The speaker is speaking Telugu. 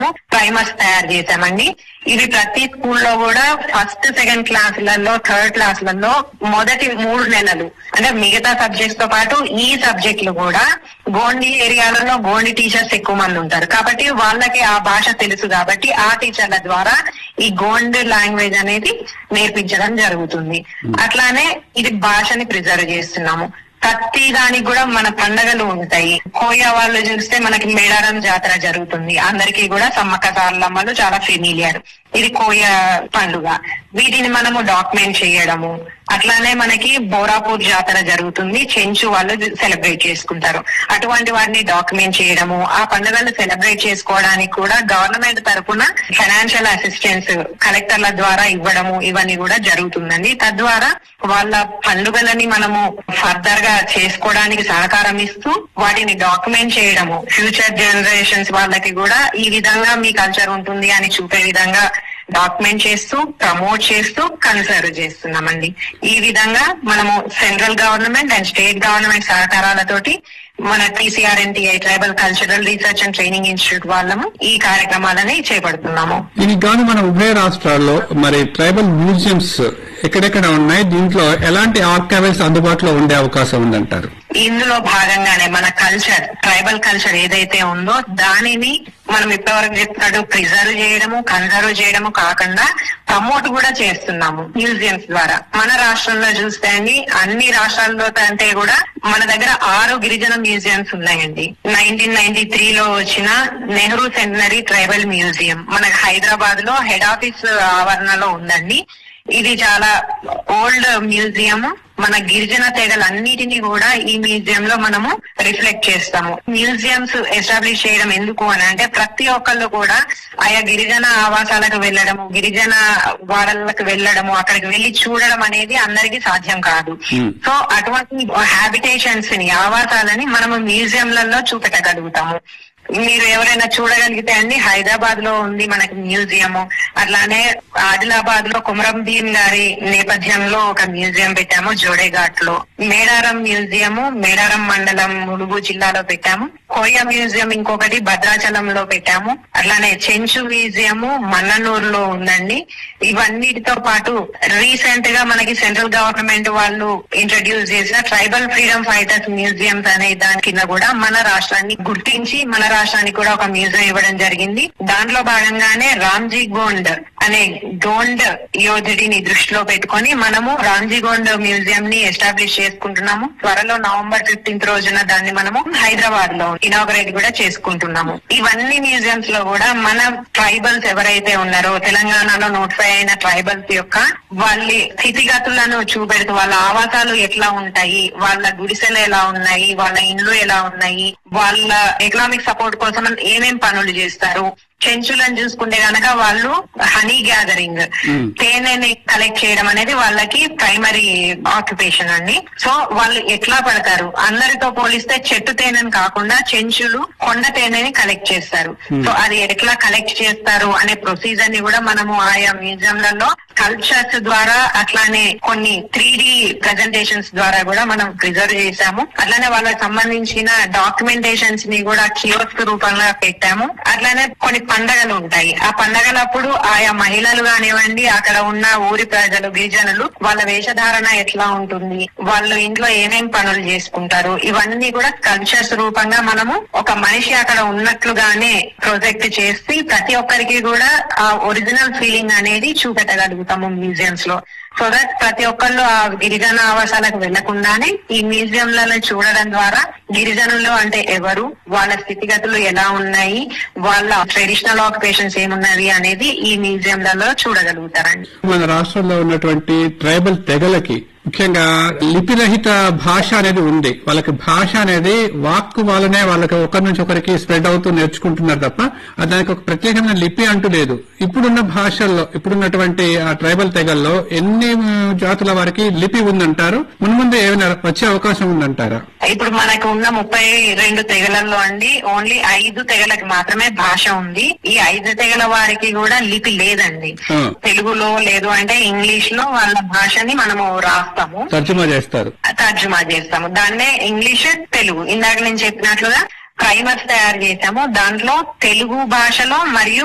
ప్రైమర్స్ తయారు చేశామండి ఇవి ప్రతి స్కూల్లో కూడా ఫస్ట్ సెకండ్ క్లాసులలో థర్డ్ క్లాసులలో మొదటి మూడు నెలలు అంటే మిగతా సబ్జెక్ట్స్ తో పాటు ఈ సబ్జెక్టులు కూడా గోండి ఏరియాలలో గోండి టీచర్స్ ఎక్కువ మంది ఉంటారు కాబట్టి వాళ్ళకి ఆ భాష తెలుసు కాబట్టి ఆ టీచర్ల ద్వారా ఈ గోండ్ లాంగ్వేజ్ అనేది నేర్పించడం జరుగుతుంది అట్లానే ఇది భాషని ప్రిజర్వ్ చేస్తున్నాము ప్రతి దానికి కూడా మన పండగలు ఉంటాయి కోయ వాళ్ళు చూస్తే మనకి మేడారం జాతర జరుగుతుంది అందరికీ కూడా సమ్మక్క సారలమ్మలు చాలా ఫెమిలియర్ ఇది కోయ పండుగ వీటిని మనము డాక్యుమెంట్ చేయడము అట్లానే మనకి బోరాపూర్ జాతర జరుగుతుంది చెంచు వాళ్ళు సెలబ్రేట్ చేసుకుంటారు అటువంటి వాటిని డాక్యుమెంట్ చేయడము ఆ పండుగలు సెలబ్రేట్ చేసుకోవడానికి కూడా గవర్నమెంట్ తరపున ఫైనాన్షియల్ అసిస్టెన్స్ కలెక్టర్ల ద్వారా ఇవ్వడము ఇవన్నీ కూడా జరుగుతుందండి తద్వారా వాళ్ళ పండుగలని మనము ఫర్దర్ గా చేసుకోవడానికి సహకారం ఇస్తూ వాటిని డాక్యుమెంట్ చేయడము ఫ్యూచర్ జనరేషన్స్ వాళ్ళకి కూడా ఈ విధంగా మీ కల్చర్ ఉంటుంది అని చూపే విధంగా డాక్యుమెంట్ చేస్తూ ప్రమోట్ చేస్తూ కన్సర్వ్ చేస్తున్నామండి ఈ విధంగా మనము central government and state government సహకారాలతోటి మన TCRNTI tribal cultural research and training institute వాళ్ళము ఈ కార్యక్రమాలని చేపడుతున్నాము దీనికి గాను మన ఉభయ రాష్ట్రాల్లో మరి ట్రైబల్ మ్యూజియంస్ ఎక్కడెక్కడ ఉన్నాయి దీంట్లో ఎలాంటి ఆర్కైవల్స్ అందుబాటులో ఉండే అవకాశం ఉందంటారు ఇందులో భాగంగానే మన కల్చర్ ట్రైబల్ కల్చర్ ఏదైతే ఉందో దానిని మనం ఇప్పటివరకు చెప్పినట్టు ప్రిజర్వ్ చేయడము కన్సర్వ్ చేయడము కాకుండా ప్రమోట్ కూడా చేస్తున్నాము మ్యూజియంస్ ద్వారా మన రాష్ట్రంలో చూస్తే అండి అన్ని రాష్ట్రాల్లో కంటే కూడా మన దగ్గర ఆరు గిరిజన మ్యూజియంస్ ఉన్నాయండి నైన్టీన్ నైన్టీ త్రీ లో వచ్చిన నెహ్రూ సెంటనరీ ట్రైబల్ మ్యూజియం మనకి హైదరాబాద్ లో హెడ్ ఆఫీస్ ఆవరణలో ఉందండి ఇది చాలా ఓల్డ్ మ్యూజియం మన గిరిజన తెగలన్నిటినీ కూడా ఈ మ్యూజియం లో మనము రిఫ్లెక్ట్ చేస్తాము మ్యూజియంస్ ఎస్టాబ్లిష్ చేయడం ఎందుకు అని అంటే ప్రతి ఒక్కళ్ళు కూడా ఆయా గిరిజన ఆవాసాలకు వెళ్ళడము గిరిజన వాడలకు వెళ్ళడము అక్కడికి వెళ్లి చూడడం అనేది అందరికీ సాధ్యం కాదు Hmm. సో అటువంటి హ్యాబిటేషన్స్ ని ఆవాసాలని మనము మ్యూజియంలలో చూపెట్టగలుగుతాము మీరు ఎవరైనా చూడగలిగితే అండి హైదరాబాద్ లో ఉంది మనకి మ్యూజియం అట్లానే ఆదిలాబాద్ లో కుమరం భీమ్ గారి నేపథ్యంలో ఒక మ్యూజియం పెట్టాము జోడేఘాట్ లో మేడారం మ్యూజియం మేడారం మండలం ములుగు జిల్లాలో పెట్టాము కోయ మ్యూజియం ఇంకొకటి భద్రాచలంలో పెట్టాము అట్లానే చెంచు మ్యూజియం మన్ననూరులో ఉందండి ఇవన్నిటితో పాటు రీసెంట్ గా మనకి సెంట్రల్ గవర్నమెంట్ వాళ్ళు ఇంట్రడ్యూస్ చేసిన ట్రైబల్ ఫ్రీడమ్ ఫైటర్స్ మ్యూజియంస్ అనే దాని కింద కూడా మన రాష్ట్రాన్ని గుర్తించి మన రాష్ట్రానికి కూడా ఒక మ్యూజియం ఇవ్వడం జరిగింది దాంట్లో భాగంగానే రామ్జీ గోండ్ అనే గోండ్ యోధుడిని దృష్టిలో పెట్టుకొని మనము రామ్జీ గోండ్ మ్యూజియం ని ఎస్టాబ్లిష్ చేసుకుంటున్నాము త్వరలో నవంబర్ ఫిఫ్టీన్త్ రోజున దాన్ని మనము హైదరాబాద్ లో ఇనాగరేట్ కూడా చేసుకుంటున్నాము ఇవన్నీ మ్యూజియంస్ లో కూడా మన ట్రైబల్స్ ఎవరైతే ఉన్నారో తెలంగాణలో నోటిఫై అయిన ట్రైబల్స్ యొక్క వాళ్ళ స్థితిగతులను చూపెడుతూ వాళ్ళ ఆవాసాలు ఎట్లా ఉంటాయి వాళ్ళ గుడిసెలు ఎలా ఉన్నాయి వాళ్ళ ఇండ్లు ఎలా ఉన్నాయి వాళ్ళ ఎకనామిక్ సపోర్ట్ కోసం ఏమేం పనులు చేస్తారు చెంచులను చూసుకుంటే గనక వాళ్ళు హనీ గ్యాదరింగ్ Hmm. తేనెని కలెక్ట్ చేయడం అనేది వాళ్ళకి ప్రైమరీ ఆక్యుపేషన్ అండి సో వాళ్ళు ఎట్లా పడతారు అందరితో పోలిస్తే చెట్టు తేనెని కాకుండా చెంచులు కొండ తేనెని కలెక్ట్ చేస్తారు Hmm. సో అది ఎట్లా కలెక్ట్ చేస్తారు అనే ప్రొసీజర్ ని కూడా మనము ఆయా మ్యూజియంలలో కల్చర్స్ ద్వారా అట్లానే కొన్ని త్రీ డి ప్రజెంటేషన్స్ ద్వారా కూడా మనం ప్రిజర్వ్ చేశాము అట్లానే వాళ్ళకి సంబంధించిన డాక్యుమెంటేషన్స్ ని కూడా కియోస్క్ రూపంలో పెట్టాము అట్లానే కొన్ని పండగలు ఉంటాయి ఆ పండగలప్పుడు ఆయా మహిళలు కానివ్వండి అక్కడ ఉన్న ఊరి ప్రజలు గిరిజనులు వాళ్ళ వేషధారణ ఎట్లా ఉంటుంది వాళ్ళు ఇంట్లో ఏమేం పనులు చేసుకుంటారు ఇవన్నీ కూడా కల్చర్స్ రూపంగా మనము ఒక మనిషి అక్కడ ఉన్నట్లుగానే ప్రొజెక్ట్ చేసి ప్రతి ఒక్కరికి కూడా ఆ ఒరిజినల్ ఫీలింగ్ అనేది చూపెట్టగలుగుతాము మ్యూజియంస్ లో సో దట్ ప్రతి ఒక్కళ్ళు ఆ గిరిజన ఆవాసాలకు వెళ్లకుండానే ఈ మ్యూజియంలను చూడడం ద్వారా గిరిజనులు అంటే ఎవరు వాళ్ళ స్థితిగతులు ఎలా ఉన్నాయి వాళ్ళ ట్రెడిషనల్ ఆక్యుపేషన్స్ ఏమున్నది అనేది ఈ మ్యూజియంలలో చూడగలుగుతారండి మన రాష్ట్రంలో ఉన్నటువంటి ట్రైబల్ తెగలకి ముఖ్యంగా లిపిరహిత భాష అనేది ఉంది వాళ్ళకి భాష అనేది వాక్కు వల్లనే వాళ్ళకి ఒకరి నుంచి ఒకరికి స్ప్రెడ్ అవుతూ నేర్చుకుంటున్నారు తప్ప అది దానికి ఒక ప్రత్యేకమైన లిపి అంటూ లేదు ఇప్పుడున్న భాషల్లో ఇప్పుడున్నటువంటి ఆ ట్రైబల్ తెగల్లో ఎన్ని మ్, జాతుల వారికి లిపి ఉందంటారు మున్ముందు ఏమైనా వచ్చే అవకాశం ఉందంటారా ఇప్పుడు మనకు ఉన్న ముప్పై రెండు తెగలలో అండి ఓన్లీ ఐదు తెగలకి మాత్రమే భాష ఉంది ఈ ఐదు తెగల వారికి కూడా లిపి లేదండి ఆ. తెలుగులో లేదు అంటే ఇంగ్లీష్ లో వాళ్ళ భాషని మనము రాస్తాము తర్జుమా చేస్తారు తర్జుమా చేస్తాము దాన్నే ఇంగ్లీష్ తెలుగు ఇందాక నేను చెప్పినట్లుగా ప్రైమర్స్ తయారు చేశాము దాంట్లో తెలుగు భాషలో మరియు